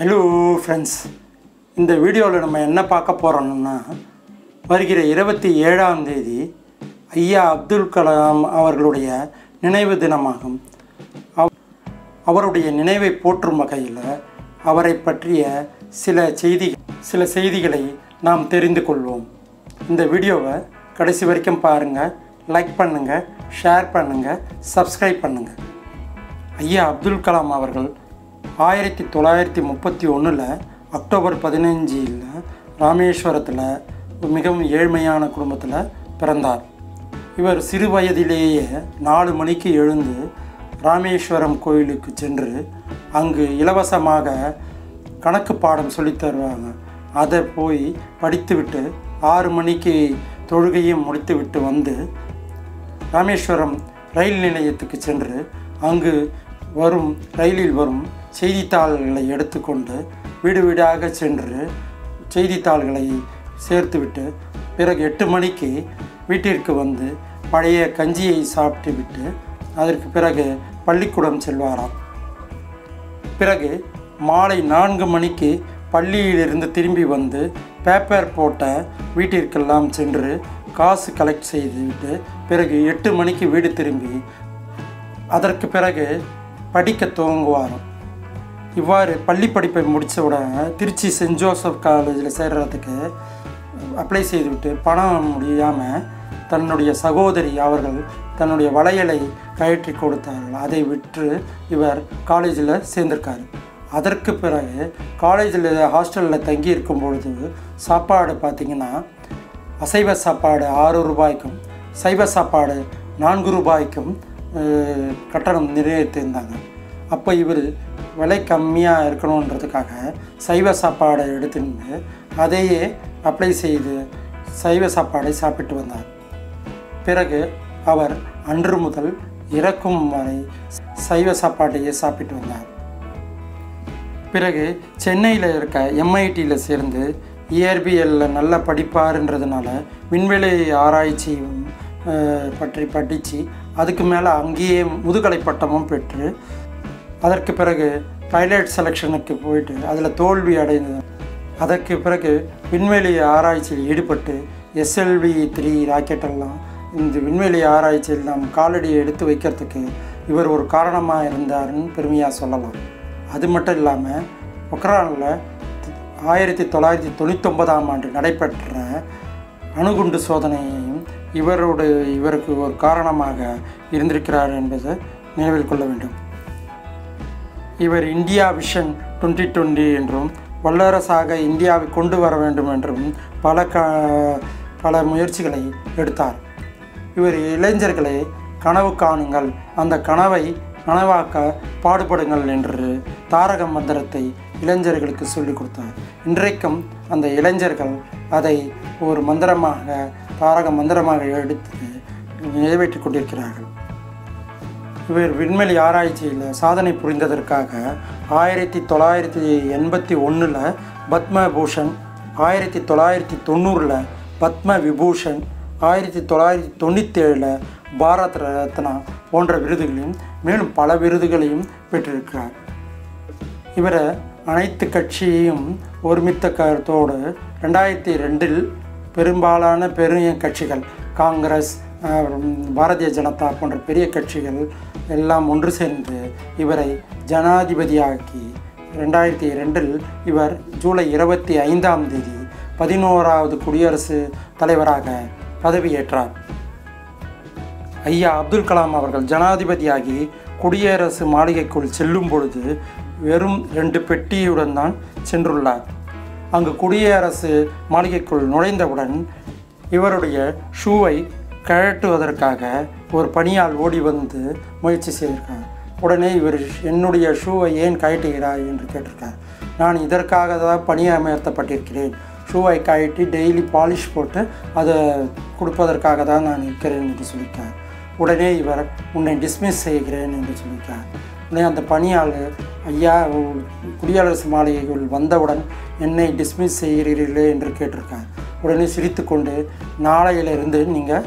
hello friends இந்த வீடியோவில் நம்ம என்ன பார்க்க போகிறோம்னா வருகிற இருபத்தி ஏழாம் தேதி ஐயா அப்துல் கலாம் அவர்களுடைய நினைவு தினமாகும் அவ்- அவருடைய நினைவை போற்றும் வகையில் அவரை பற்றிய சில செய்தி சில செய்திகளை நாம் தெரிந்து கொள்வோம் இந்த வீடியோவை கடைசி வரைக்கும் பாருங்கள் லைக் பண்ணுங்கள் ஷேர் பண்ணுங்கள் சப்ஸ்கிரைப் பண்ணுங்கள் ஐயா அப்துல் கலாம் அவர்கள் ஆயிரத்தி தொள்ளாயிரத்தி முப்பத்தி ஒன்றில் அக்டோபர் பதினஞ்சில் ராமேஸ்வரத்தில் மிகவும் ஏழ்மையான குடும்பத்தில் பிறந்தார் இவர் சிறு வயதிலேயே நாலு மணிக்கு எழுந்து ராமேஸ்வரம் கோயிலுக்கு சென்று அங்கு இலவசமாக கணக்கு பாடம் சொல்லித் தருவாங்க அதை போய் படித்துவிட்டு ஆறு மணிக்கு தொழுகையும் முடித்துவிட்டு வந்து ராமேஸ்வரம் ரயில் நிலையத்துக்கு சென்று அங்கு வரும் ரயிலில் வரும் செய்தித்தாள்களை எடுத்துக்கொண்டு வீடு வீடாக சென்று செய்தித்தாள்களை சேர்த்துவிட்டு பிறகு எட்டு மணிக்கு வீட்டிற்கு வந்து பழைய கஞ்சியை சாப்பிட்டு விட்டு அதற்கு பிறகு பள்ளிக்கூடம் செல்வாராம் பிறகு மாலை நான்கு மணிக்கு பள்ளியிலிருந்து திரும்பி வந்து பேப்பர் போட்ட வீட்டிற்கெல்லாம் சென்று காசு கலெக்ட் செய்துவிட்டு பிறகு எட்டு மணிக்கு வீடு திரும்பி அதற்கு பிறகு படிக்க துவங்குவாராம் இவ்வாறு பள்ளி படிப்பை முடித்த உடனே திருச்சி சென்ட் ஜோசப் காலேஜில் சேர்றதுக்கு அப்ளை செய்துவிட்டு பணம் முடியாமல் தன்னுடைய சகோதரி அவர்கள் தன்னுடைய வளையலை கழற்றி கொடுத்தார்கள் அதை விற்று இவர் காலேஜில் சேர்ந்திருக்காரு அதற்கு பிறகு காலேஜில் ஹாஸ்டலில் தங்கி இருக்கும் பொழுது சாப்பாடு பார்த்திங்கன்னா அசைவ சாப்பாடு ஆறு ரூபாய்க்கும் சைவ சாப்பாடு நான்கு ரூபாய்க்கும் அஹ், கட்டணம் நிர்ணயித்திருந்தாங்க அப்போ இவர் விலை கம்மியாக இருக்கணுன்றதுக்காக சைவ சாப்பாடை எடுத்துட்டு அதையே அப்ளை செய்து சைவ சாப்பாடை சாப்பிட்டு வந்தார் பிறகு அவர் அன்று முதல் இறக்கும் வரை சைவ சாப்பாட்டையே சாப்பிட்டு வந்தார் பிறகு சென்னையில் இருக்க எம்ஐடியில் சேர்ந்து இயற்பியலில் நல்ல படிப்பாருன்றதுனால விண்வெளி ஆராய்ச்சி அஹ், பற்றி படித்து அதுக்கு மேலே அங்கேயே முதுகலை பட்டமும் பெற்று அதற்கு பிறகு பைலட் செலெக்ஷனுக்கு போயிட்டு அதில் தோல்வி அடைந்து அதற்கு பிறகு விண்வெளி ஆராய்ச்சியில் ஈடுபட்டு எஸ்எல்வி த்ரீ ராக்கெட்டெல்லாம் இந்த விண்வெளி ஆராய்ச்சியில் நாம் காலடியை எடுத்து வைக்கிறதுக்கு இவர் ஒரு காரணமாக இருந்தாருன்னு பெருமையாக சொல்லலாம் அது மட்டும் இல்லாமல் பொக்ரானில் ஆயிரத்தி தொள்ளாயிரத்தி தொண்ணூத்தொன்பதாம் ஆண்டு நடைபெற்ற அணுகுண்டு சோதனையையும் இவரோடு இவருக்கு ஒரு காரணமாக இருந்திருக்கிறார் என்பதை நினைவில் கொள்ள வேண்டும் இவர் இந்தியா விஷன் டுவெண்ட்டி டுவெண்ட்டி என்றும் வல்லரசாக இந்தியாவை கொண்டு வர வேண்டும் என்றும் பல க பல முயற்சிகளை எடுத்தார் இவர் இளைஞர்களை கனவு காணுங்கள் அந்த கனவை நனவாக்க பாடுபடுங்கள் என்று தாரக மந்திரத்தை இளைஞர்களுக்கு சொல்லிக் கொடுத்தார் இன்றைக்கும் அந்த இளைஞர்கள் அதை ஒரு மந்திரமாக தாரக மந்திரமாக எடுத்து நிறைவேற்றி கொண்டிருக்கிறார்கள் இவர் விண்வெளி ஆராய்ச்சியில் சாதனை புரிந்ததற்காக ஆயிரத்தி தொள்ளாயிரத்தி எண்பத்தி ஒன்றில் பத்மபூஷன் ஆயிரத்தி தொள்ளாயிரத்தி தொண்ணூறில் பத்ம விபூஷன் ஆயிரத்தி தொள்ளாயிரத்தி தொண்ணூற்றி ஏழில் பாரத் ரத்னா போன்ற விருதுகளையும் மேலும் பல விருதுகளையும் பெற்றிருக்கிறார் இவரை அனைத்து கட்சியையும் ஒருமித்த கருத்தோடு ரெண்டாயிரத்தி ரெண்டில் பெரும்பாலான பெரிய கட்சிகள் காங்கிரஸ் அஹ், பாரதிய ஜனதா போன்ற பெரிய கட்சிகள் எல்லாம் ஒன்று சேர்ந்து இவரை ஜனாதிபதியாக்கி ரெண்டாயிரத்தி ரெண்டில் இவர் ஜூலை இருபத்தி ஐந்தாம் தேதி பதினோராவது குடியரசு தலைவராக பதவியேற்றார் ஐயா அப்துல் கலாம் அவர்கள் ஜனாதிபதியாகி குடியரசு மாளிகைக்குள் செல்லும் பொழுது வெறும் ரெண்டு பெட்டியுடன் தான் சென்றுள்ளார் அங்கு குடியரசு மாளிகைக்குள் நுழைந்தவுடன் இவருடைய ஷூவை கழட்டுவதற்காக ஒரு பணியால் ஓடி வந்து முயற்சி செய்திருக்கார் உடனே இவர் என்னுடைய ஷூவை ஏன் கழட்டுகிறாய் என்று கேட்டிருக்கார் நான் இதற்காக தான் பணியமர்த்தப்பட்டிருக்கிறேன் ஷூவை கழட்டி டெய்லி பாலிஷ் போட்டு அதை கொடுப்பதற்காக தான் நான் இருக்கிறேன் என்று சொல்லியிருக்கார் உடனே இவர் உன்னை டிஸ்மிஸ் செய்கிறேன் என்று சொல்லியிருக்கார் உடனே அந்த பணியாளர் ஐயா உ- குடியரசு மாளிகைக்குள் வந்தவுடன் என்னை டிஸ்மிஸ் செய்கிறீர்களே என்று கேட்டிருக்கார் உடனே சிரித்துக்கொண்டு நாளையிலிருந்து நீங்கள்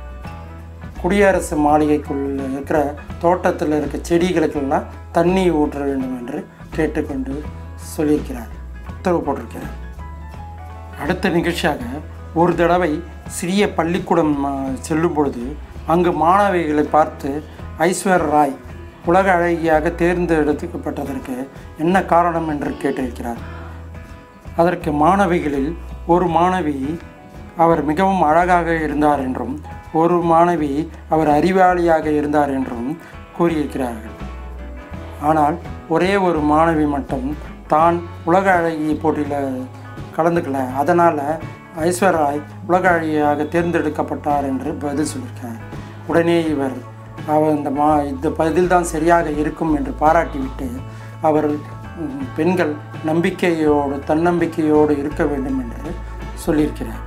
குடியரசு மாளிகைக்குள் இருக்கிற தோட்டத்தில் இருக்க செடிகளுக்கெல்லாம் தண்ணி ஊற்ற வேண்டும் என்று கேட்டுக்கொண்டு சொல்லியிருக்கிறார் உத்தரவு போட்டிருக்கிறார் அடுத்த நிகழ்ச்சியாக ஒரு தடவை சிறிய பள்ளிக்கூடம் ஆ, செல்லும் பொழுது அங்கு மாணவிகளை பார்த்து ஐஸ்வர் ராய் உலக அழகியாக தேர்ந்தெடுக்கப்பட்டதற்கு என்ன காரணம் என்று கேட்டிருக்கிறார் அதற்கு மாணவிகளில் ஒரு மாணவி அவர் மிகவும் அழகாக இருந்தார் என்றும் ஒரு மாணவி அவர் அறிவாளியாக இருந்தார் என்றும் கூறியிருக்கிறார்கள் ஆனால் ஒரே ஒரு மாணவி மட்டும் தான் உலக அழகி போட்டியில் கலந்துக்கல அதனால் ஐஸ்வர்ராய் உலக அழகியாக தேர்ந்தெடுக்கப்பட்டார் என்று பதில் சொல்லியிருக்கார் உடனே இவர் அவர் இந்த மா இந்த பதில் தான் சரியாக இருக்கும் என்று பாராட்டிவிட்டு அவர் ம், பெண்கள் நம்பிக்கையோடு தன்னம்பிக்கையோடு இருக்க வேண்டும் என்று சொல்லியிருக்கிறார்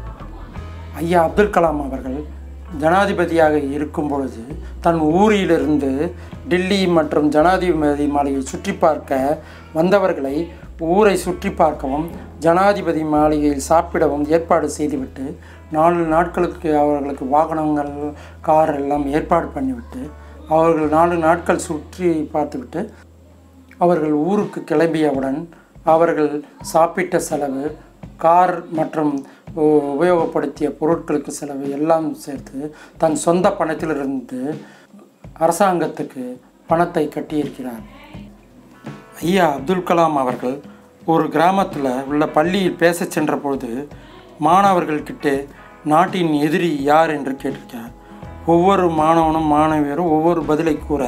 ஐயா அப்துல் கலாம் அவர்கள் ஜனாதிபதியாக இருக்கும் பொழுது தன் ஊரிலிருந்து டெல்லி மற்றும் ஜனாதிபதி மாளிகையை சுற்றி பார்க்க வந்தவர்களை ஊரை சுற்றி பார்க்கவும் ஜனாதிபதி மாளிகையில் சாப்பிடவும் ஏற்பாடு செய்துவிட்டு நாலு நாட்களுக்கு அவர்களுக்கு வாகனங்கள் கார் எல்லாம் ஏற்பாடு பண்ணிவிட்டு அவர்கள் நாலு நாட்கள் சுற்றி பார்த்துவிட்டு அவர்கள் ஊருக்கு கிளம்பியவுடன் அவர்கள் சாப்பிட்ட செலவு கார் மற்றும் உ- உபயோகப்படுத்திய பொருட்களுக்கு செலவு எல்லாம் சேர்த்து தன் சொந்த பணத்திலிருந்து அரசாங்கத்துக்கு பணத்தை கட்டியிருக்கிறார் ஐயா அப்துல் கலாம் அவர்கள் ஒரு கிராமத்தில் உள்ள பள்ளியில் பேசச் சென்றபொழுது மாணவர்கள்கிட்ட நாட்டின் எதிரி யார் என்று கேட்டிருக்கார் ஒவ்வொரு மாணவனும் மாணவியரும் ஒவ்வொரு பதிலை கூற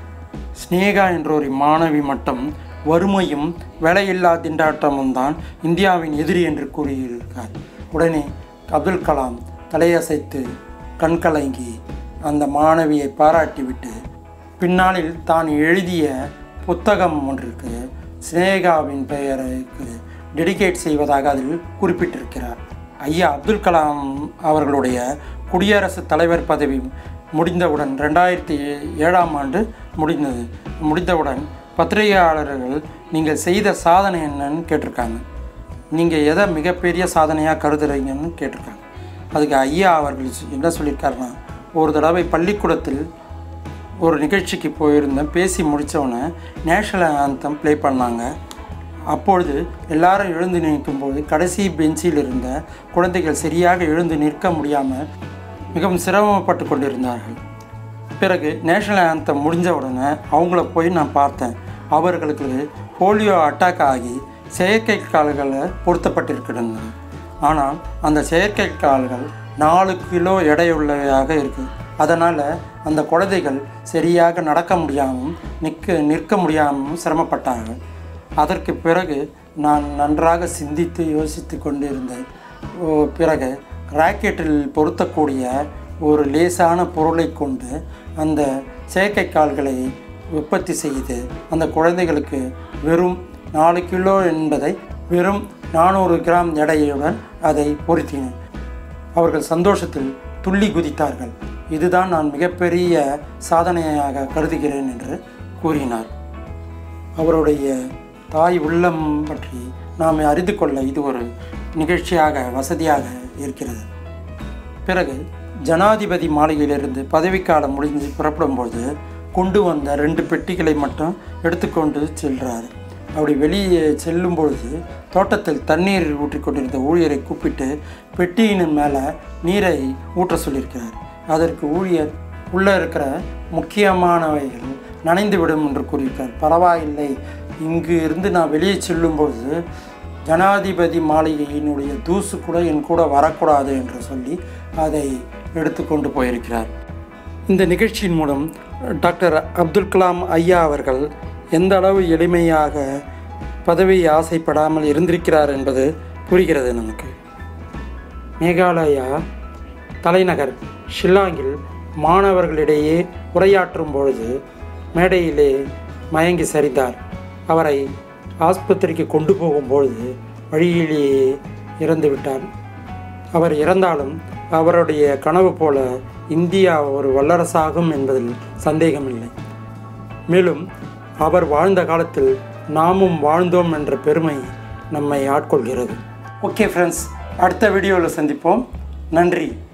ஸ்னேகா என்ற ஒரு மாணவி மட்டும் வறுமையும் வேலையில்லா திண்டாட்டமும் தான் இந்தியாவின் எதிரி என்று கூறியிருக்கார் உடனே அப்துல் கலாம் தலையசைத்து கண்கலங்கி அந்த மாணவியை பாராட்டிவிட்டு பின்னாளில் தான் எழுதிய புத்தகம் ஒன்றிற்கு சினேகாவின் பெயருக்கு டெடிகேட் செய்வதாக அதில் குறிப்பிட்டிருக்கிறார் ஐயா அப்துல் கலாம் அவர்களுடைய குடியரசுத் தலைவர் பதவி முடிந்தவுடன் ரெண்டாயிரத்தி ஏழாம் ஆண்டு முடிந்தது முடிந்தவுடன் பத்திரிகையாளர்கள் நீங்கள் செய்த சாதனை என்னன்னு கேட்டிருக்காங்க நீங்கள் எதை மிகப்பெரிய சாதனையாக கருதுறீங்கன்னு கேட்டிருக்காங்க அதுக்கு ஐயா அவர்கள் சொ- என்ன சொல்லியிருக்காருன்னா ஒரு தடவை பள்ளிக்கூடத்தில் ஒரு நிகழ்ச்சிக்கு போயிருந்தேன் பேசி முடித்தவுடனே நேஷனல் ஆந்தம் ப்ளே பண்ணாங்க அப்பொழுது எல்லாரும் எழுந்து நிற்கும்போது கடைசி பெஞ்சில் இருந்த குழந்தைகள் சரியாக எழுந்து நிற்க முடியாமல் மிகவும் சிரமப்பட்டு கொண்டிருந்தார்கள் பிறகு நேஷனல் ஆந்தம் முடிஞ்ச உடனே அவங்கள போய் நான் பார்த்தேன் அவர்களுக்கு போலியோ அட்டாக் ஆகி செயற்கை கால்களை பொருத்தப்பட்டிருக்கின்றன ஆனால் அந்த செயற்கை கால்கள் நாலு கிலோ எடையுள்ளவையாக இருக்குது அதனால் அந்த குழந்தைகள் சரியாக நடக்க முடியாமல் நிற்க நிற்க முடியாமல் சிரமப்பட்டார்கள் அதற்கு பிறகு நான் நன்றாக சிந்தித்து யோசித்து கொண்டிருந்தேன் ஓ, பிறகு ராக்கெட்டில் பொருத்தக்கூடிய ஒரு லேசான பொருளை கொண்டு அந்த செயற்கை கால்களை உற்பத்தி செய்து அந்த குழந்தைகளுக்கு வெறும் நாலு கிலோ என்பதை வெறும் நானூறு கிராம் எடையுடன் அதை பொருத்தினேன் அவர்கள் சந்தோஷத்தில் துள்ளி குதித்தார்கள் இதுதான் நான் மிகப்பெரிய சாதனையாக கருதுகிறேன் என்று கூறினார் அவருடைய தாய் உள்ளம் பற்றி நாம் அறிந்து கொள்ள இது ஒரு நிகழ்ச்சியாக வசதியாக இருக்கிறது பிறகு ஜனாதிபதி மாளிகையிலிருந்து பதவிக்காலம் முடிஞ்சு புறப்படும்போது கொண்டு வந்த ரெண்டு பெட்டிகளை மட்டும் எடுத்துக்கொண்டு செல்றார் அப்படி வெளியே செல்லும் பொழுது தோட்டத்தில் தண்ணீர் ஊற்றிக் கொண்டிருந்த ஊழியரை கூப்பிட்டு பெட்டியின் மேலே நீரை ஊற்ற சொல்லியிருக்கிறார் அதற்கு ஊழியர் உள்ளே இருக்கிற முக்கியமானவைகள் நனைந்து விடும் என்று கூறியிருக்கார் பரவாயில்லை இங்கு இருந்து நான் வெளியே செல்லும்பொழுது ஜனாதிபதி மாளிகையினுடைய தூசு கூட என் கூட வரக்கூடாது என்று சொல்லி அதை எடுத்துக்கொண்டு போயிருக்கிறார் இந்த நிகழ்ச்சியின் மூலம் டாக்டர் அப்துல் கலாம் ஐயா அவர்கள் எந்த அளவு எளிமையாக பதவி ஆசைப்படாமல் இருந்திருக்கிறார் என்பது புரிகிறது நமக்கு மேகாலயா தலைநகர் ஷில்லாங்கில் மாணவர்களிடையே உரையாற்றும் பொழுது மேடையிலே மயங்கி சரிந்தார் அவரை ஆஸ்பத்திரிக்கு கொண்டு போகும்பொழுது வழியிலேயே இறந்து விட்டார் அவர் இறந்தாலும் அவருடைய கனவு போல இந்தியா ஒரு வல்லரசாகும் என்பதில் சந்தேகமில்லை மேலும் அவர் வாழ்ந்த காலத்தில் நாமும் வாழ்ந்தோம் என்ற பெருமை நம்மை ஆட்கொள்கிறது ஓகே ஃப்ரெண்ட்ஸ் அடுத்த வீடியோவில் சந்திப்போம் நன்றி